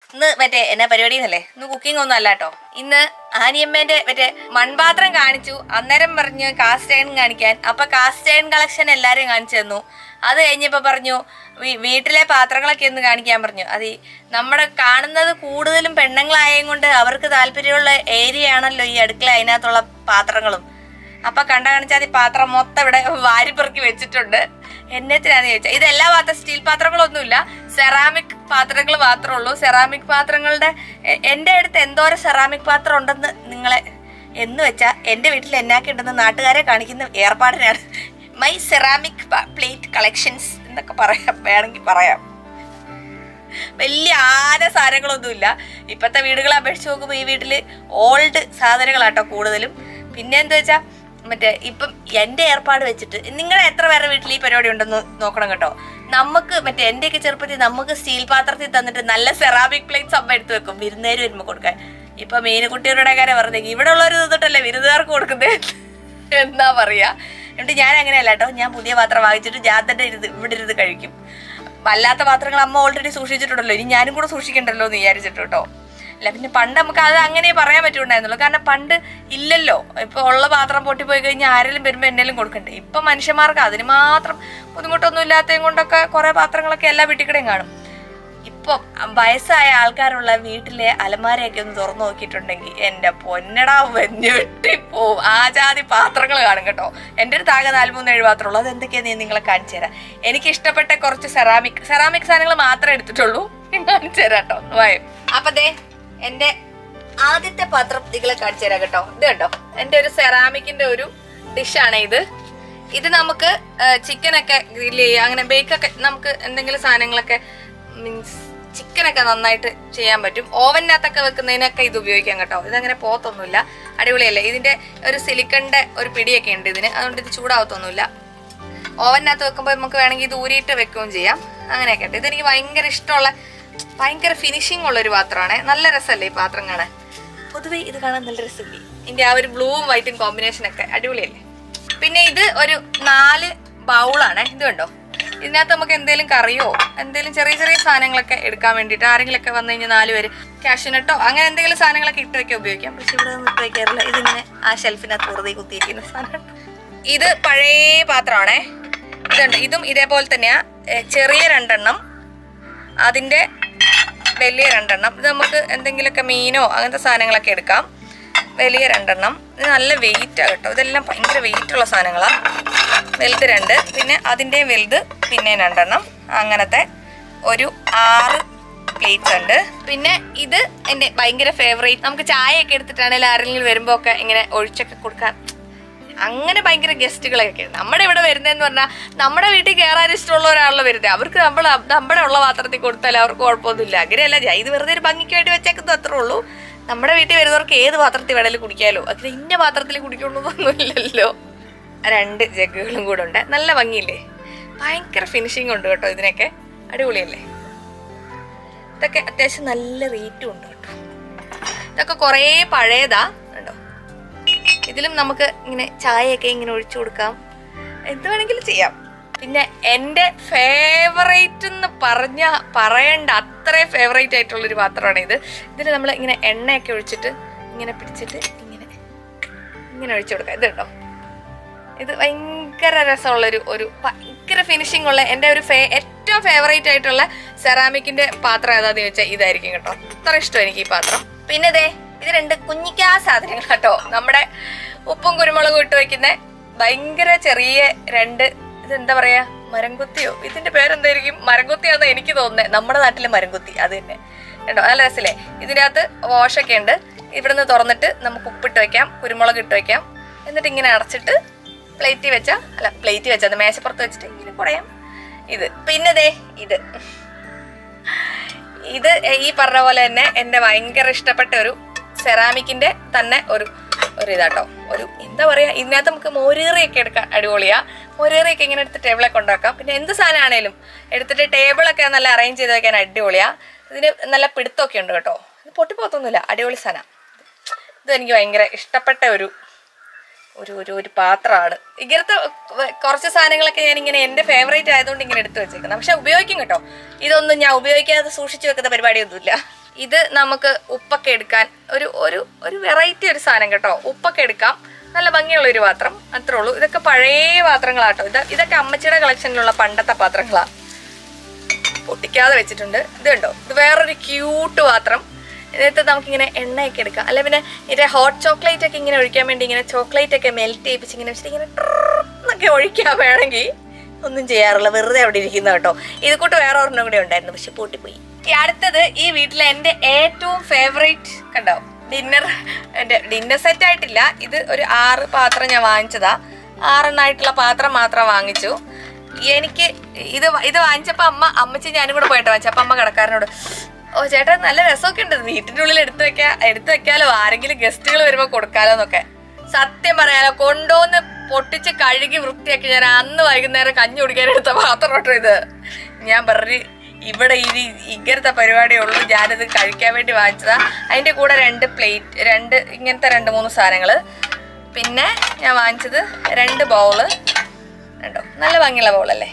ഇന്ന് മറ്റേ എന്നാ പരിപാടി എന്നല്ലേ ഇന്ന് കുക്കിംഗ് ഒന്നും അല്ല കേട്ടോ ഇന്ന് ആനിയമ്മേന്റെ മറ്റേ മൺപാത്രം കാണിച്ചു അന്നേരം പറഞ്ഞു കാസ്റ്റ് അയൺ കാണിക്കാൻ അപ്പൊ കാസ്റ്റ് അയൺ കളക്ഷൻ എല്ലാരും കാണിച്ചു തന്നു അത് കഴിഞ്ഞപ്പോ പറഞ്ഞു വീ- വീട്ടിലെ പാത്രങ്ങളൊക്കെ ഒന്ന് കാണിക്കാൻ പറഞ്ഞു അത് ഈ നമ്മുടെ കാണുന്നത് കൂടുതലും പെണ്ണുങ്ങളായത് കൊണ്ട് അവർക്ക് താല്പര്യമുള്ള ഏരിയ ആണല്ലോ ഈ അടുക്കള അതിനകത്തുള്ള പാത്രങ്ങളും അപ്പൊ കണ്ട കാണിച്ചാൽ ഈ പാത്രം മൊത്തം ഇവിടെ വാരിപ്പെറുക്കി വെച്ചിട്ടുണ്ട് എന്നത്തിനാന്ന് ചോദിച്ചാൽ ഇത് എല്ലാ പാത്രം സ്റ്റീൽ പാത്രങ്ങളൊന്നുമില്ല സെറാമിക് പാത്രങ്ങൾ മാത്രമേ ഉള്ളൂ സെറാമിക് പാത്രങ്ങളുടെ എ- എന്റെ അടുത്ത് എന്തോരം സെറാമിക് പാത്രം ഉണ്ടെന്ന് നിങ്ങളെ എന്ന് വെച്ചാൽ എന്റെ വീട്ടിൽ എന്നാക്കി ഉണ്ടെന്ന് നാട്ടുകാരെ കാണിക്കുന്ന ഏർപ്പാടിനാണ് മൈ സെറാമിക് പ്ലേറ്റ് കളക്ഷൻസ് എന്നൊക്കെ പറയാം വേണമെങ്കിൽ പറയാം വലിയ ആന സാധനങ്ങളൊന്നുമില്ല ഇപ്പത്തെ വീടുകളെ അപേക്ഷിച്ച് നോക്കുമ്പോൾ ഈ വീട്ടില് ഓൾഡ് സാധനങ്ങളാട്ടോ കൂടുതലും പിന്നെ എന്താ വെച്ചാ മറ്റേ ഇപ്പം എന്റെ ഏർപ്പാട് വെച്ചിട്ട് നിങ്ങളെ എത്ര പേരുടെ വീട്ടിൽ ഈ പരിപാടി ഉണ്ടെന്ന് നോക്കണം കേട്ടോ നമുക്ക് മറ്റേ എന്റെയൊക്കെ ചെറുപ്പത്തിൽ നമുക്ക് സ്റ്റീൽ പാത്രത്തിൽ തന്നിട്ട് നല്ല സെറാമിക് പ്ലേറ്റ്സ് അമ്മ എടുത്ത് വെക്കും വിരുന്നേര് വരുമ്പോൾ കൊടുക്കാൻ ഇപ്പൊ മീനുകുട്ടിയുടെ കാര്യം പറഞ്ഞെങ്കിൽ ഇവിടെ ഉള്ളവർ തന്നിട്ടല്ലേ വിരുന്നുകാർക്ക് കൊടുക്കുന്നത് എന്താ പറയാ എന്നിട്ട് ഞാൻ അങ്ങനെയല്ല കേട്ടോ ഞാൻ പുതിയ പാത്രം വാങ്ങിച്ചിട്ട് ഞാൻ തന്നെ ഇരുന്ന് ഇവിടെ ഇരുന്ന് കഴിക്കും വല്ലാത്ത പാത്രങ്ങൾ അമ്മ ഓൾറെഡി സൂക്ഷിച്ചിട്ടുണ്ടല്ലോ ഇനി ഞാനും കൂടെ സൂക്ഷിക്കണ്ടല്ലോ എന്ന് വിചാരിച്ചിട്ട് കേട്ടോ അല്ല പിന്നെ പണ്ട് നമുക്ക് അത് അങ്ങനെ പറയാൻ പറ്റുണ്ടായിരുന്നുള്ളൂ കാരണം പണ്ട് ഇല്ലല്ലോ ഇപ്പൊ ഉള്ള പാത്രം പൊട്ടിപ്പോയി കഴിഞ്ഞാൽ ആരെങ്കിലും വരുമ്പോൾ എന്നേലും കൊടുക്കണ്ടേ ഇപ്പൊ മനുഷ്യന്മാർക്ക് അതിന് മാത്രം ബുദ്ധിമുട്ടൊന്നും ഇല്ലാത്തതും കൊണ്ടൊക്കെ കുറെ പാത്രങ്ങളൊക്കെ എല്ലാ വീട്ടിൽ കാണും ഇപ്പൊ വയസ്സായ ആൾക്കാരുള്ള വീട്ടിലെ അലമാരയൊക്കെ ഒന്ന് തുറന്നു നോക്കിയിട്ടുണ്ടെങ്കിൽ എന്റെ പൊന്നടാ ഞെട്ടിപ്പോവും ആ ജാതി പാത്രങ്ങൾ കാണും കേട്ടോ എൻ്റെ അടുത്ത് ആകെ നാലുമൂന്ന് ഏഴ് പാത്രമുള്ളൂ അത് എന്തൊക്കെയാന്ന് ഞാൻ നിങ്ങളെ കാണിച്ചു തരാം എനിക്ക് ഇഷ്ടപ്പെട്ട കുറച്ച് സെറാമിക് സെറാമിക് സാധനങ്ങൾ മാത്രമേ എടുത്തിട്ടുള്ളൂ ഞാൻ കാണിച്ചു തരാം കേട്ടോ വായോ അപ്പൊ ദേ എന്റെ ആദ്യത്തെ പാത്രം നിങ്ങളെ കാണിച്ചു തരാം കേട്ടോ ഇത് കണ്ടോ എന്റെ ഒരു സെറാമിക്കിന്റെ ഒരു ഡിഷാണ് ഇത് ഇത് നമുക്ക് ചിക്കനൊക്കെ ഗ്രില്ല് ചെയ്യുക അങ്ങനെ ബേക്കൊക്കെ നമുക്ക് എന്തെങ്കിലും സാധനങ്ങളൊക്കെ മീൻസ് ചിക്കനൊക്കെ നന്നായിട്ട് ചെയ്യാൻ പറ്റും ഓവനകത്തൊക്കെ വെക്കുന്നതിനൊക്കെ ഇത് ഉപയോഗിക്കാം കേട്ടോ ഇതങ്ങനെ പോത്തൊന്നുമില്ല അടിപൊളിയല്ലേ ഇതിന്റെ ഒരു സിലിക്കണിന്റെ ഒരു പിടിയൊക്കെ ഉണ്ട് ഇതിന് അതുകൊണ്ട് ഇത് ചൂടാവത്തൊന്നുമില്ല ഓവനകത്ത് വെക്കുമ്പോൾ നമുക്ക് വേണമെങ്കിൽ ഇത് ഊരിയിട്ട് വെക്കുകയും ചെയ്യാം അങ്ങനെയൊക്കെ ഉണ്ട് ഇതെനിക്ക് ഭയങ്കര ഇഷ്ടമുള്ള ഭയങ്കര ഫിനിഷിംഗ് ഉള്ള ഒരു പാത്രമാണ് നല്ല രസമല്ലേ ഈ പാത്രം കാണാൻ പൊതുവെ ഇത് കാണാൻ നല്ല രസമില്ലേ ഇതിന്റെ ആ ഒരു ബ്ലൂവും വൈറ്റും കോമ്പിനേഷൻ ഒക്കെ അടിപൊളിയല്ലേ പിന്നെ ഇത് ഒരു നാല് ബൗളാണ് ഇത് കണ്ടോ ഇതിനകത്ത് നമുക്ക് എന്തെങ്കിലും കറിയോ എന്തെങ്കിലും ചെറിയ ചെറിയ സാധനങ്ങളൊക്കെ എടുക്കാൻ വേണ്ടിയിട്ട് ആരെങ്കിലും ഒക്കെ വന്നു കഴിഞ്ഞാൽ നാല് പേര് കാഷ്യൂനട്ടോ അങ്ങനെ എന്തെങ്കിലും സാധനങ്ങളൊക്കെ ഇട്ട് വെക്കാൻ ഉപയോഗിക്കാം പക്ഷെ ഇവിടെ ഒന്നും ഇട്ട് വെക്കാറില്ല ഇതിങ്ങനെ ആ ഷെൽഫിനകത്ത് വെറുതെ കുത്തിയിരിക്കുന്ന സാധനം ഇത് പഴയ പാത്രമാണേ ഇതുണ്ട് ഇതും ഇതേപോലെ തന്നെയാ ഏ, ചെറിയ രണ്ടെണ്ണം അതിന്റെ വലിയ രണ്ടെണ്ണം ഇത് നമുക്ക് എന്തെങ്കിലുമൊക്കെ മീനോ അങ്ങനത്തെ സാധനങ്ങളൊക്കെ എടുക്കാം വലിയ രണ്ടെണ്ണം ഇത് നല്ല വെയിറ്റാണ് കേട്ടോ ഇതെല്ലാം ഭയങ്കര വെയിറ്റ് ഉള്ള സാധനങ്ങളാണ് വലുത് രണ്ട് പിന്നെ അതിൻ്റെയും വലുത് പിന്നെ രണ്ടെണ്ണം അങ്ങനത്തെ ഒരു ആറ് പ്ലേറ്റ്സ് ഉണ്ട് പിന്നെ ഇത് എൻ്റെ ഭയങ്കര ഫേവറേറ്റ് നമുക്ക് ചായയൊക്കെ എടുത്തിട്ടാണെങ്കിൽ ആരെങ്കിലും വരുമ്പോൾ ഒക്കെ ഇങ്ങനെ ഒഴിച്ചൊക്കെ കൊടുക്കാൻ അങ്ങനെ ഭയങ്കര ഗസ്റ്റുകളൊക്കെ ഉണ്ട് നമ്മുടെ ഇവിടെ വരുന്നതെന്ന് പറഞ്ഞാൽ നമ്മുടെ വീട്ടിൽ കയറാൻ ഇഷ്ടമുള്ള ഒരാളെ വരുന്നത് അവർക്ക് നമ്മൾ നമ്മുടെ ഉള്ള പാത്രത്തിൽ കൊടുത്താൽ അവർക്ക് കുഴപ്പമൊന്നുമില്ല അങ്ങനെയല്ല ഞാൻ ഇത് വെറുതെ ഒരു ഭംഗിക്ക് വേണ്ടി വെച്ചേക്കുന്നത് അത്രേ ഉള്ളൂ നമ്മുടെ വീട്ടിൽ വരുന്നവർക്ക് ഏത് പാത്രത്തിൽ വേണേലും കുടിക്കാലോ അതിൽ ഇന്ന പാത്രത്തിൽ കുടിക്കണമെന്നൊന്നുമില്ലല്ലോ രണ്ട് ജഗ്ഗുകളും കൂടെ ഉണ്ട് നല്ല ഭംഗിയില്ലേ ഭയങ്കര ഫിനിഷിംഗ് ഉണ്ട് കേട്ടോ ഇതിനൊക്കെ അടിപൊളിയല്ലേ ഇതൊക്കെ അത്യാവശ്യം നല്ല റേറ്റും ഉണ്ട് കേട്ടോ ഇതൊക്കെ കുറേ പഴയതാ കണ്ടോ ഇതിലും നമുക്ക് ഇങ്ങനെ ചായയൊക്കെ ഇങ്ങനെ ഒഴിച്ചു കൊടുക്കാം എന്ത് വേണമെങ്കിലും ചെയ്യാം പിന്നെ എൻ്റെ ഫേവറേറ്റ് എന്ന് പറഞ്ഞ പറയേണ്ട അത്രയും ഫേവറേറ്റ് ആയിട്ടുള്ള ഒരു പാത്രമാണ് ഇത് ഇതിൽ നമ്മൾ ഇങ്ങനെ എണ്ണയൊക്കെ ഒഴിച്ചിട്ട് ഇങ്ങനെ പിടിച്ചിട്ട് ഇങ്ങനെ ഇങ്ങനെ ഒഴിച്ചു കൊടുക്കാം ഇത് കേട്ടോ ഇത് ഭയങ്കര രസമുള്ളൊരു ഒരു ഭയങ്കര ഫിനിഷിംഗ് ഉള്ള എൻ്റെ ഒരു ഫേ ഏറ്റവും ഫേവറേറ്റ് ആയിട്ടുള്ള സെറാമിക്കിന്റെ പാത്രം ഏതാന്ന് ചോദിച്ചാൽ ഇതായിരിക്കും കേട്ടോ അത്ര ഇഷ്ടം എനിക്ക് ഈ പാത്രം പിന്നെ ദേ ഇത് രണ്ട് കുഞ്ഞിക്കാ സാധനങ്ങൾ കേട്ടോ നമ്മുടെ ഉപ്പും കുരുമുളകും ഇട്ട് വെക്കുന്ന ഭയങ്കര ചെറിയ രണ്ട് ഇതെന്താ പറയാ മരംകുത്തിയോ ഇതിന്റെ പേരെന്തായിരിക്കും മരംകുത്തിയാന്ന് എനിക്ക് തോന്നുന്നത് നമ്മുടെ നാട്ടിലെ മരംകുത്തി അത് തന്നെ കേട്ടോ നല്ല രസമില്ലേ ഇതിനകത്ത് വാഷൊക്കെ ഉണ്ട് ഇവിടുന്ന് തുറന്നിട്ട് നമുക്ക് ഉപ്പിട്ട് വെക്കാം കുരുമുളക് ഇട്ട് വെക്കാം എന്നിട്ട് ഇങ്ങനെ അടച്ചിട്ട് പ്ലേറ്റിൽ വെച്ച അല്ല പ്ലേറ്റിൽ വെച്ചത് മേശപ്പുറത്ത് വെച്ചിട്ട് ഇങ്ങനെ കുടയാം ഇത് പിന്നെ ദേ ഇത് ഇത് ഈ പറഞ്ഞ പോലെ തന്നെ എന്റെ ഭയങ്കര ഇഷ്ടപ്പെട്ട ഒരു സെറാമിക്കിന്റെ തന്നെ ഒരു ഒരു ഇതാട്ടോ ഒരു എന്താ പറയാ ഇതിനകത്ത് നമുക്ക് മോരേറിയൊക്കെ എടുക്കാം അടിപൊളിയാ മോരേറിയൊക്കെ ഇങ്ങനെ എടുത്ത് ടേബിളൊക്കെ കൊണ്ടുവെക്കാം പിന്നെ എന്ത് സാധനമാണേലും എടുത്തിട്ട് ടേബിളൊക്കെ നല്ല അറേഞ്ച് ചെയ്ത് വെക്കാൻ അടിപൊളിയാ ഇതിന് നല്ല പിടുത്തമൊക്കെ ഉണ്ട് കേട്ടോ ഇത് പൊട്ടിപ്പോത്തൊന്നുമില്ല അടിപൊളി സാധനം ഇത് എനിക്ക് ഭയങ്കര ഇഷ്ടപ്പെട്ട ഒരു ഒരു ഒരു ഒരു പാത്രമാണ് ഇങ്ങനത്തെ വ- കുറച്ച് സാധനങ്ങളൊക്കെ ഞാൻ ഇങ്ങനെ എന്റെ ഫേവറേറ്റ് ആയതുകൊണ്ട് ഇങ്ങനെ എടുത്തു വെച്ചേക്കുന്നത് പക്ഷെ ഉപയോഗിക്കും കേട്ടോ ഇതൊന്നും ഞാൻ ഉപയോഗിക്കാതെ സൂക്ഷിച്ചു വെക്കുന്ന പരിപാടിയൊന്നുമില്ല ഇത് നമുക്ക് ഉപ്പൊക്കെ എടുക്കാൻ ഒരു ഒരു ഒരു വെറൈറ്റി ഒരു സാധനം കേട്ടോ ഉപ്പൊക്കെ എടുക്കാം നല്ല ഭംഗിയുള്ള ഒരു പാത്രം അത്രേ ഉള്ളൂ ഇതൊക്കെ പഴയ പാത്രങ്ങളാട്ടോ ഇത് ഇതൊക്കെ അമ്മച്ചിയുടെ കളക്ഷനിലുള്ള പണ്ടത്തെ പാത്രങ്ങളാണ് പൊട്ടിക്കാതെ വെച്ചിട്ടുണ്ട് ഇത് കണ്ടോ ഇത് വേറൊരു ക്യൂട്ട് പാത്രം ഇതിനകത്ത് നമുക്കിങ്ങനെ എണ്ണയൊക്കെ എടുക്കാം അല്ലെ പിന്നെ ഇതിന്റെ ഹോട്ട് ചോക്ലേറ്റ് ഒക്കെ ഇങ്ങനെ ഒഴിക്കാൻ വേണ്ടി ഇങ്ങനെ ചോക്ലേറ്റ് ഒക്കെ മെൽറ്റ് ചെയ്യിപ്പിച്ച് ഇങ്ങനെ വെച്ചിട്ട് ഇങ്ങനെ ട്രർ എന്നൊക്കെ ഒഴിക്കാൻ വേണമെങ്കിൽ ഒന്നും ചെയ്യാറില്ല വെറുതെ അവിടെ ഇരിക്കുന്ന കേട്ടോ ഇത് കൂട്ട് വേറെ ഒരെണ്ണം കൂടെ ഉണ്ടായിരുന്നു പക്ഷെ പൊട്ടിപ്പോയി ഈ അടുത്തത് ഈ വീട്ടിലെ എൻ്റെ ഏറ്റവും ഫേവറേറ്റ് കണ്ടോ ഡിന്നർ എൻ്റെ ഡിന്നർ സെറ്റ് ആയിട്ടില്ല ഇത് ഒരു ആറ് പാത്രം ഞാൻ വാങ്ങിച്ചതാ ആറെണ്ണായിട്ടുള്ള പാത്രം മാത്രം വാങ്ങിച്ചു എനിക്ക് ഇത് വ- ഇത് വാങ്ങിച്ചപ്പോ അമ്മ അമ്മച്ചി ഞാനും കൂടെ പോയിട്ട് വാങ്ങിച്ചു അപ്പൊ അമ്മ കടക്കാരനോട് ഓ ചേട്ടാ നല്ല രസമൊക്കെ ഉണ്ട് വീട്ടിന്റെ ഉള്ളിൽ എടുത്തു വെക്കാ എടുത്തു വെക്കാലോ ആരെങ്കിലും ഗസ്റ്റുകൾ വരുമ്പോ കൊടുക്കാലോ എന്നൊക്കെ സത്യം പറയാലോ കൊണ്ടുവന്ന് പൊട്ടിച്ച് കഴുകി വൃത്തിയാക്കി ഞാൻ അന്ന് വൈകുന്നേരം കഞ്ഞി കുടിക്കാൻ എടുത്ത പാത്രം കേട്ടോ ഇത് ഞാൻ പറഞ്ഞു ഇവിടെ ഇനി ഇങ്ങനത്തെ പരിപാടിയേ ഉള്ളൂ ഞാനിത് കഴിക്കാൻ വേണ്ടി വാങ്ങിച്ചതാ അതിന്റെ കൂടെ രണ്ട് പ്ലേറ്റ് രണ്ട് ഇങ്ങനത്തെ രണ്ട് മൂന്ന് സാധനങ്ങള് പിന്നെ ഞാൻ വാങ്ങിച്ചത് രണ്ട് ബൗള് കണ്ടോ നല്ല ഭംഗിയുള്ള ബൗളല്ലേ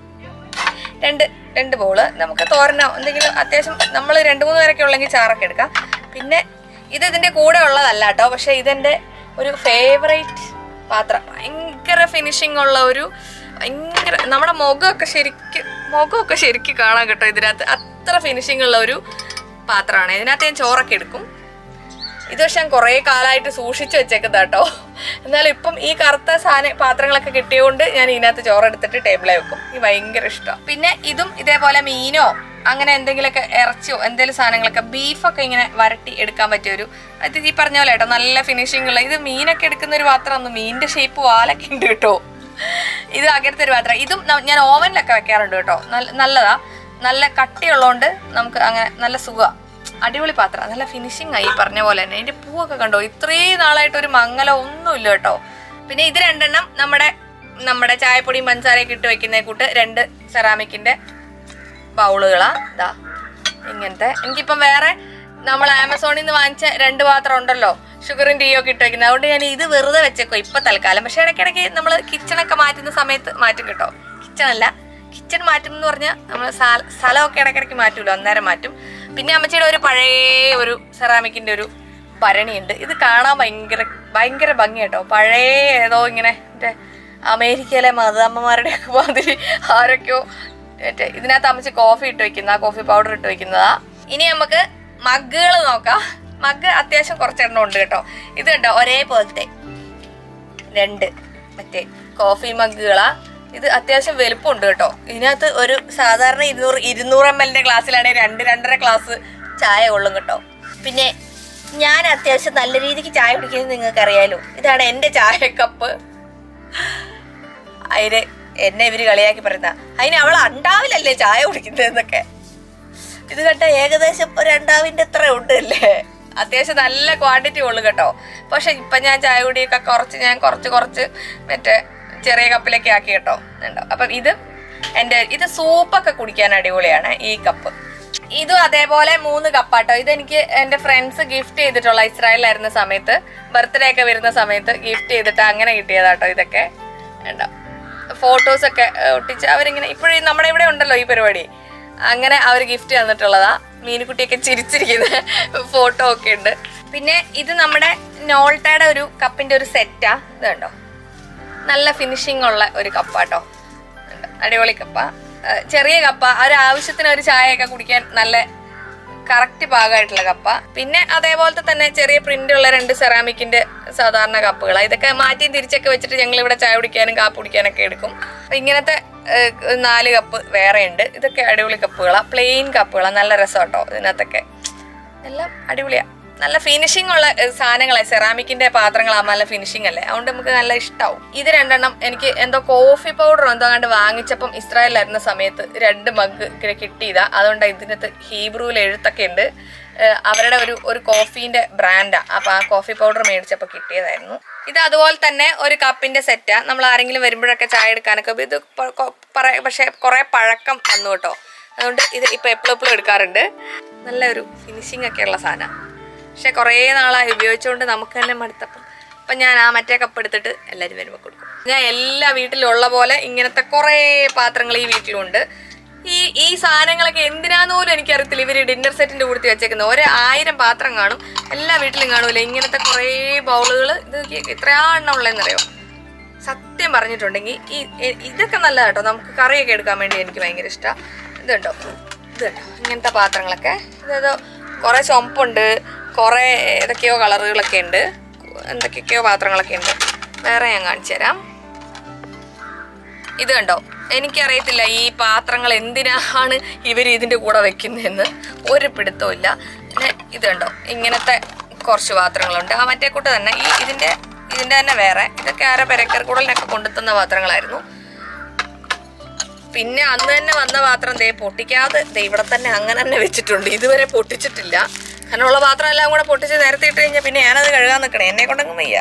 രണ്ട് രണ്ട് ബൗള് നമുക്ക് തോരനോ എന്തെങ്കിലും അത്യാവശ്യം നമ്മൾ രണ്ട് മൂന്ന് പേരൊക്കെ ഉള്ളെങ്കിൽ ചാറൊക്കെ എടുക്കാം പിന്നെ ഇത് ഇതിന്റെ കൂടെ ഉള്ളതല്ല കേട്ടോ പക്ഷെ ഇതെന്റെ ഒരു ഫേവറേറ്റ് പാത്രം ഭയങ്കര ഫിനിഷിംഗ് ഉള്ള ഒരു ഭയങ്കര നമ്മുടെ മുഖമൊക്കെ ശരിക്കും മുഖമൊക്കെ ശരിക്കും കാണാൻ കേട്ടോ ഇതിനകത്ത് അത്ര ഫിനിഷിംഗ് ഉള്ള ഒരു പാത്രമാണ് ഇതിനകത്ത് ഞാൻ ചോറൊക്കെ എടുക്കും ഇത് പക്ഷെ ഞാൻ കുറേ കാലമായിട്ട് സൂക്ഷിച്ചു വെച്ചേക്കുന്ന കേട്ടോ എന്നാൽ ഇപ്പം ഈ കറുത്ത സാധന പാത്രങ്ങളൊക്കെ കിട്ടിയതുകൊണ്ട് ഞാൻ ഇതിനകത്ത് ചോറെടുത്തിട്ട് ടേബിളിൽ വെക്കും ഈ ഭയങ്കര ഇഷ്ടമാണ് പിന്നെ ഇതും ഇതേപോലെ മീനോ അങ്ങനെ എന്തെങ്കിലുമൊക്കെ ഇറച്ചിയോ എന്തെങ്കിലും സാധനങ്ങളൊക്കെ ബീഫൊക്കെ ഇങ്ങനെ വരട്ടി എടുക്കാൻ പറ്റിയ ഒരു അത് ഈ പറഞ്ഞ പോലെ കേട്ടോ നല്ല ഫിനിഷിംഗ് ഉള്ള ഇത് മീനൊക്കെ എടുക്കുന്ന ഒരു പാത്രമാണ് മീനിന്റെ ഷേപ്പ് വാലൊക്കെ ഉണ്ട് കേട്ടോ ഇത് അങ്ങനത്തെ ഒരു പാത്രം ഇതും ന- ഞാൻ ഓവനിലൊക്കെ വെക്കാറുണ്ട് കേട്ടോ നല്ല നല്ലതാ നല്ല കട്ടിയുള്ളതുകൊണ്ട് നമുക്ക് അങ്ങനെ നല്ല സുഖമാണ് അടിപൊളി പാത്രം നല്ല ഫിനിഷിംഗ് ആയി ഈ പറഞ്ഞ പോലെ തന്നെ അതിന്റെ പൂവൊക്കെ കണ്ടോ ഇത്രയും നാളായിട്ട് ഒരു മങ്ങലോ ഒന്നുമില്ല കേട്ടോ പിന്നെ ഇത് രണ്ടെണ്ണം നമ്മുടെ നമ്മുടെ ചായപ്പൊടിയും പഞ്ചസാരയൊക്കെ ഇട്ട് വെക്കുന്ന കൂട്ട് രണ്ട് സെറാമിക്കിന്റെ ബൗളുകളാ ഇതാ ഇങ്ങനത്തെ എനിക്കിപ്പം വേറെ നമ്മൾ ആമസോണിൽ നിന്ന് വാങ്ങിച്ച രണ്ട് പാത്രം ഉണ്ടല്ലോ ഷുഗറും ടീയും ഒക്കെ ഇട്ട് വെക്കുന്നത് അതുകൊണ്ട് ഞാൻ ഇത് വെറുതെ വെച്ചേക്കോ ഇപ്പൊ തൽക്കാലം പക്ഷെ ഇടയ്ക്കിടയ്ക്ക് നമ്മൾ കിച്ചണൊക്കെ മാറ്റുന്ന സമയത്ത് മാറ്റും കേട്ടോ കിച്ചൺ അല്ല കിച്ചൺ മാറ്റും എന്ന് പറഞ്ഞാൽ നമ്മൾ സ്ഥലമൊക്കെ ഇടയ്ക്കിടയ്ക്ക് മാറ്റൂലോ അന്നേരം മാറ്റും പിന്നെ അമ്മച്ചിയുടെ ഒരു പഴയ ഒരു സെറാമിക്കിന്റെ ഒരു ഭരണിയുണ്ട് ഇത് കാണാൻ ഭയങ്കര ഭയങ്കര ഭംഗി കേട്ടോ പഴയ ഏതോ ഇങ്ങനെ മറ്റേ അമേരിക്കയിലെ മതമ്മമാരുടെ ഒക്കെ മാതിരി ആരൊക്കെയോ മറ്റേ ഇതിനകത്ത് അമ്മച്ചി കോഫി ഇട്ട് വെക്കുന്ന കോഫി പൗഡർ ഇട്ട് വെക്കുന്നതാ ഇനി നമുക്ക് മഗ്ഗുകൾ നോക്കാം മഗ് അത്യാവശ്യം കുറച്ചെണ്ണം ഉണ്ട് കേട്ടോ ഇത് കണ്ടോ ഒരേപോലത്തെ രണ്ട് മറ്റേ കോഫി മഗ്ഗുകളാ ഇത് അത്യാവശ്യം വലുപ്പമുണ്ട് കേട്ടോ ഇതിനകത്ത് ഒരു സാധാരണ ഇരുന്നൂറ് ഇരുന്നൂറ് എം എല്ലിന്റെ ഗ്ലാസ്സിലാണെങ്കിൽ രണ്ട് രണ്ടര ഗ്ലാസ് ചായ കൊള്ളും കേട്ടോ പിന്നെ ഞാൻ അത്യാവശ്യം നല്ല രീതിക്ക് ചായ കുടിക്കുന്നത് നിങ്ങൾക്ക് അറിയാലോ ഇതാണ് എൻ്റെ ചായ കപ്പ് അതിന് എന്നെ ഇവര് കളിയാക്കി പറയുന്ന അതിന് അവൾ അണ്ടാവിലല്ലേ ചായ കുടിക്കുന്നതെന്നൊക്കെ ഇത് കണ്ട ഏകദേശം ഒരു രണ്ടാവിന്റെ അത്ര ഉണ്ട് അല്ലേ അത്യാവശ്യം നല്ല ക്വാണ്ടിറ്റി ഉള്ളു കേട്ടോ പക്ഷെ ഇപ്പൊ ഞാൻ ചായ കുടിയൊക്കെ കുറച്ച് ഞാൻ കുറച്ച് കുറച്ച് മറ്റേ ചെറിയ കപ്പിലൊക്കെ ആക്കി കേട്ടോ ഉണ്ടോ അപ്പം ഇത് എൻ്റെ ഇത് സൂപ്പൊക്കെ കുടിക്കാൻ അടിപൊളിയാണ് ഈ കപ്പ് ഇതും അതേപോലെ മൂന്ന് കപ്പാട്ടോ ഇതെനിക്ക് എൻ്റെ ഫ്രണ്ട്സ് ഗിഫ്റ്റ് ചെയ്തിട്ടുള്ള ഇസ്രായേലിലായിരുന്ന സമയത്ത് ബർത്ത്ഡേ ഒക്കെ വരുന്ന സമയത്ത് ഗിഫ്റ്റ് ചെയ്തിട്ട് അങ്ങനെ കിട്ടിയതാട്ടോ ഇതൊക്കെ ഉണ്ടോ ഫോട്ടോസ് ഒക്കെ ഏഹ്, ഒട്ടിച്ച് അവരിങ്ങനെ ഇപ്പോഴും നമ്മുടെ ഇവിടെ ഉണ്ടല്ലോ ഈ പരിപാടി അങ്ങനെ അവർ ഗിഫ്റ്റ് തന്നിട്ടുള്ളതാ മീനുകുട്ടിയൊക്കെ ചിരിച്ചിരിക്കുന്ന ഫോട്ടോ ഒക്കെ ഉണ്ട് പിന്നെ ഇത് നമ്മുടെ നോൾട്ടയുടെ ഒരു കപ്പിന്റെ ഒരു സെറ്റാ ഇത് കണ്ടോ നല്ല ഫിനിഷിംഗ് ഉള്ള ഒരു കപ്പാട്ടോ ഉണ്ട്. അടിപൊളി കപ്പ ഏഹ് ചെറിയ കപ്പ ഒരു ആവശ്യത്തിന് ഒരു ചായയൊക്കെ കുടിക്കാൻ നല്ല കറക്റ്റ് പാകമായിട്ടുള്ള കപ്പ പിന്നെ അതേപോലത്തെ തന്നെ ചെറിയ പ്രിന്റ് ഉള്ള രണ്ട് സെറാമിക്കിന്റെ സാധാരണ കപ്പുകളാണ് ഇതൊക്കെ മാറ്റിയും തിരിച്ചൊക്കെ വെച്ചിട്ട് ഞങ്ങൾ ഇവിടെ ചായ കുടിക്കാനും കാപ്പ് കുടിക്കാനൊക്കെ എടുക്കും അപ്പൊ ഇങ്ങനത്തെ ഏഹ്, നാല് കപ്പ് വേറെ ഉണ്ട് ഇതൊക്കെ അടിപൊളി കപ്പുകളാണ് പ്ലെയിൻ കപ്പുകളാണ് നല്ല രസം കേട്ടോ ഇതിനകത്തൊക്കെ എല്ലാം അടിപൊളിയാ നല്ല ഫിനിഷിംഗ് ഉള്ള ഏഹ്, സാധനങ്ങളെ സെറാമിക്കിന്റെ പാത്രങ്ങളാകുമ്പോൾ നല്ല ഫിനിഷിംഗ് അല്ലേ അതുകൊണ്ട് നമുക്ക് നല്ല ഇഷ്ടാവും ഇത് രണ്ടെണ്ണം എനിക്ക് എന്തോ കോഫി പൗഡർ എന്തോ കണ്ട് വാങ്ങിച്ചപ്പം ഇസ്രായേലിലായിരുന്ന സമയത്ത് രണ്ട് മഗ് കിട്ടിയതാ അതുകൊണ്ട് ഇതിനകത്ത് ഹീബ്രുവിൽ എഴുത്തൊക്കെ ഉണ്ട് ഏഹ്, അവരുടെ ഒരു ഒരു കോഫീന്റെ ബ്രാൻഡാ അപ്പൊ ആ കോഫി പൗഡർ മേടിച്ചപ്പോൾ കിട്ടിയതായിരുന്നു ഇത് അതുപോലെ തന്നെ ഒരു കപ്പിന്റെ സെറ്റാ നമ്മൾ ആരെങ്കിലും വരുമ്പോഴൊക്കെ ചായ എടുക്കാനൊക്കെ ഉപ- ഇത് പ- കൊ- പറ- പക്ഷെ കുറെ പഴക്കം വന്നു കേട്ടോ അതുകൊണ്ട് ഇത് ഇപ്പൊ എപ്പോഴും എപ്പോഴും എടുക്കാറുണ്ട് നല്ല ഒരു ഫിനിഷിംഗ് ഒക്കെ ഉള്ള സാധനം പക്ഷെ കുറേ നാളായി ഉപയോഗിച്ചുകൊണ്ട് നമുക്ക് തന്നെ മടുത്തപ്പം അപ്പം ഞാൻ ആ മറ്റേ കപ്പ് എടുത്തിട്ട് എല്ലാവരും വരുമ്പോൾ കൊടുക്കും ഞാൻ എല്ലാ വീട്ടിലും ഉള്ള പോലെ ഇങ്ങനത്തെ കുറേ പാത്രങ്ങൾ ഈ വീട്ടിലുണ്ട് ഈ ഈ സാധനങ്ങളൊക്കെ എന്തിനാന്ന് പോലും എനിക്കറിയത്തില്ല ഇവര് ഡിന്നർ സെറ്റിന്റെ കൂടത്തി വെച്ചേക്കുന്നത് ഒരു ആയിരം പാത്രം കാണും എല്ലാ വീട്ടിലും കാണൂല ഇങ്ങനത്തെ കുറേ ബൗളുകൾ ഇത് ഇത്രയാ എണ്ണം ഉള്ളതെന്നറിയോ സത്യം പറഞ്ഞിട്ടുണ്ടെങ്കിൽ ഈ എ- ഇതൊക്കെ നല്ല കേട്ടോ നമുക്ക് കറിയൊക്കെ എടുക്കാൻ വേണ്ടി എനിക്ക് ഭയങ്കര ഇഷ്ടമാണ് ഇതുണ്ടോ ഇത് കണ്ടോ ഇങ്ങനത്തെ പാത്രങ്ങളൊക്കെ ഇതേതോ കുറേ ചുമപ്പുണ്ട് കുറേ ഏതൊക്കെയോ കളറുകളൊക്കെ ഉണ്ട് എന്തൊക്കെയൊക്കെയോ പാത്രങ്ങളൊക്കെ ഉണ്ട് വേറെ ഞാൻ കാണിച്ചു തരാം ഇത് കണ്ടോ എനിക്കറിയത്തില്ല ഈ പാത്രങ്ങൾ എന്തിനാണ് ഇവർ ഇതിൻ്റെ കൂടെ വെക്കുന്നതെന്ന് ഒരു പിടുത്തവും ഇല്ല പിന്നെ ഇത് കണ്ടോ ഇങ്ങനത്തെ കുറച്ച് പാത്രങ്ങളുണ്ട് ആ മറ്റേ കൂട്ട് തന്നെ ഈ ഇതിൻ്റെ ഇതിൻ്റെ തന്നെ വേറെ ഇതൊക്കെ ആരെ പെരക്കർ കൂടലിനൊക്കെ കൊണ്ടുത്തന്ന പാത്രങ്ങളായിരുന്നു പിന്നെ അന്ന് തന്നെ വന്ന പാത്രം ദേ പൊട്ടിക്കാതെ ദേ ഇവിടെ തന്നെ അങ്ങനെ തന്നെ വെച്ചിട്ടുണ്ട് ഇതുവരെ പൊട്ടിച്ചിട്ടില്ല അങ്ങനെയുള്ള പാത്രം എല്ലാം കൂടെ പൊട്ടിച്ച് നേരത്തെ ഇട്ട് കഴിഞ്ഞാൽ പിന്നെ ഞാനത് കഴുകാൻ നിൽക്കണേ എന്നെ കൊണ്ടങ്ങും വയ്യ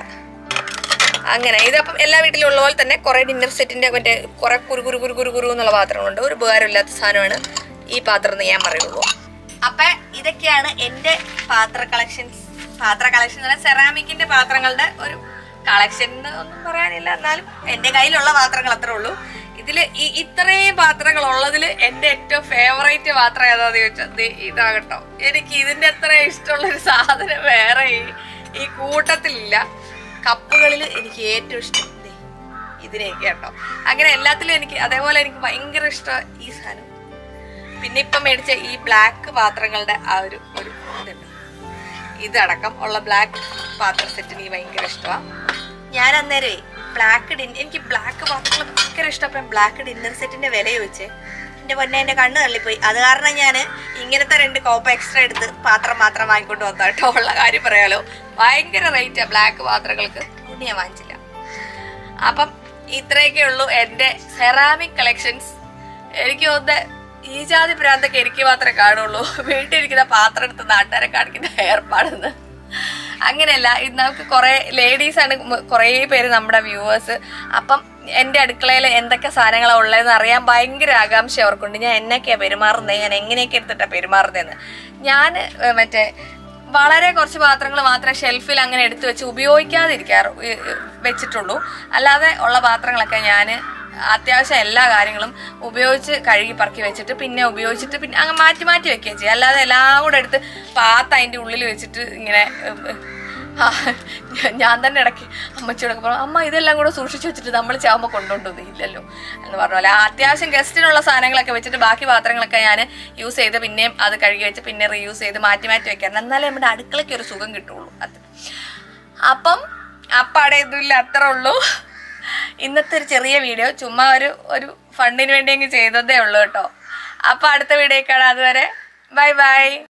അങ്ങനെ ഇതപ്പം എല്ലാ വീട്ടിലും ഉള്ള പോലെ തന്നെ കുറെ ഡിന്നർ സെറ്റിന്റെ മറ്റേ കുറെ കുരു കുരു കുരു കുരു കുരു എന്നുള്ള പാത്രങ്ങളുണ്ട് ഒരു ഉപകാരമില്ലാത്ത സാധനമാണ് ഈ പാത്രം എന്ന് ഞാൻ പറയുള്ളൂ അപ്പൊ ഇതൊക്കെയാണ് എന്റെ പാത്ര കളക്ഷൻസ് പാത്ര കളക്ഷൻ എന്ന് പറഞ്ഞാൽ സെറാമിക്കിന്റെ പാത്രങ്ങളുടെ ഒരു കളക്ഷൻ എന്ന് ഒന്നും പറയാനില്ല എന്നാലും എന്റെ കയ്യിലുള്ള പാത്രങ്ങൾ അത്രേ ഉള്ളൂ ഇതില് ഈ ഇത്രയും പാത്രങ്ങൾ ഉള്ളതിൽ എന്റെ ഏറ്റവും ഫേവറേറ്റ് പാത്രം ഏതാന്ന് ചോദിച്ചാൽ ദേ ഇതാകട്ടോ എനിക്ക് ഇതിന്റെ അത്ര ഇഷ്ടമുള്ള ഒരു സാധനം വേറെ ഈ ഈ കൂട്ടത്തിലില്ല കപ്പുകളിൽ എനിക്ക് ഏറ്റവും ഇഷ്ടം ദേ ഇതിനെയൊക്കെ കേട്ടോ അങ്ങനെ എല്ലാത്തിലും എനിക്ക് അതേപോലെ എനിക്ക് ഭയങ്കര ഇഷ്ടം ഈ സാധനം പിന്നെ ഇപ്പം മേടിച്ച ഈ ബ്ലാക്ക് പാത്രങ്ങളുടെ ആ ഒരു ഒരു ഇതുണ്ട് ഇതടക്കം ഉള്ള ബ്ലാക്ക് പാത്ര സെറ്റ് എനിക്ക് ഭയങ്കര ഇഷ്ടമാണ് ഞാൻ അന്നേരമേ ബ്ലാക്ക് ഡിൻ എനിക്ക് ബ്ലാക്ക് പാത്രങ്ങൾ ഭയങ്കര ഇഷ്ടം ബ്ലാക്ക് ഡിന്നർ സെറ്റിന്റെ വില ചോദിച്ചേ എന്റെ പൊന്നെ എന്റെ കണ്ണ് തള്ളിപ്പോയി അത് കാരണം ഞാൻ ഇങ്ങനത്തെ രണ്ട് കോപ്പ എക്സ്ട്രാ എടുത്ത് പാത്രം മാത്രം വാങ്ങിക്കൊണ്ട് വന്ന കേട്ടോ ഉള്ള കാര്യം പറയാലോ ഭയങ്കര റേറ്റാ ബ്ലാക്ക് പാത്രങ്ങൾക്ക് ഒന്നും ഞാൻ വാങ്ങിച്ചില്ല അപ്പം ഇത്രയൊക്കെ ഉള്ളൂ എൻ്റെ സെറാമിക് കളക്ഷൻസ് എനിക്ക് തോന്നുന്നത് ഈ ജാതി ഭ്രാന്തൊക്കെ എനിക്ക് മാത്രമേ കാണുള്ളൂ വീട്ടിലിരിക്കുന്ന പാത്രം എടുത്ത് നാട്ടുകാരെ കാണിക്കുന്ന ഏർപ്പാടെന്ന് അങ്ങനെയല്ല ഇത് നമുക്ക് കുറെ ലേഡീസ് ആണ് മ- കുറേ പേര് നമ്മുടെ വ്യൂവേഴ്സ് അപ്പം എൻ്റെ അടുക്കളയിൽ എന്തൊക്കെ സാധനങ്ങളാണ് ഉള്ളതെന്ന് അറിയാൻ ഭയങ്കര ആകാംക്ഷ അവർക്കുണ്ട് ഞാൻ എന്നൊക്കെയാണ് പെരുമാറുന്നത് ഞാൻ എങ്ങനെയൊക്കെ എടുത്തിട്ടാണ് പെരുമാറുന്നതെന്ന് ഞാൻ ഏഹ്, മറ്റേ വളരെ കുറച്ച് പാത്രങ്ങൾ മാത്രമേ ഷെൽഫിൽ അങ്ങനെ എടുത്തു വെച്ച് ഉപയോഗിക്കാതിരിക്കാറ് ഏ- ഏ- വെച്ചിട്ടുള്ളൂ അല്ലാതെ ഉള്ള പാത്രങ്ങളൊക്കെ ഞാൻ അത്യാവശ്യം എല്ലാ കാര്യങ്ങളും ഉപയോഗിച്ച് കഴുകി പറക്കി വെച്ചിട്ട് പിന്നെ ഉപയോഗിച്ചിട്ട് പിന്നെ അങ്ങ് മാറ്റി മാറ്റി വെക്കുകയും ചെയ്യും അല്ലാതെ എല്ലാം കൂടെ എടുത്ത് പാത്ത അതിൻ്റെ ഉള്ളിൽ വെച്ചിട്ട് ഇങ്ങനെ ഉം, ഉം, ആ, ഞാ- ഞാൻ തന്നെ ഇടയ്ക്ക് അമ്മച്ചിയോടൊക്കെ പറഞ്ഞു അമ്മ ഇതെല്ലാം കൂടെ സൂക്ഷിച്ചു വെച്ചിട്ട് നമ്മൾ ചാവുമ്പോൾ കൊണ്ടുകൊണ്ടൊന്നും ഇല്ലല്ലോ എന്ന് പറഞ്ഞ പോലെ ആ അത്യാവശ്യം ഗസ്റ്റിനുള്ള സാധനങ്ങളൊക്കെ വെച്ചിട്ട് ബാക്കി പാത്രങ്ങളൊക്കെ ഞാൻ യൂസ് ചെയ്ത് പിന്നെയും അത് കഴുകി വെച്ച് പിന്നെ റീയൂസ് ചെയ്ത് മാറ്റി മാറ്റി വെക്കാൻ എന്നാലേ നമ്മുടെ അടുക്കളയ്ക്ക് ഒരു സുഖം കിട്ടുള്ളൂ അത് അപ്പം അപ്പാടെ ഇതുമില്ല അത്ര ഉള്ളൂ ഇന്നത്തെ ഒരു ചെറിയ വീഡിയോ ചുമ്മാ ഒരു ഒരു ഫണ്ടിന് വേണ്ടി അങ്ങ് ചെയ്തതേ ഉള്ളൂ കേട്ടോ അപ്പൊ അടുത്ത വീഡിയോ കാണാം അതുവരെ ബൈ ബൈ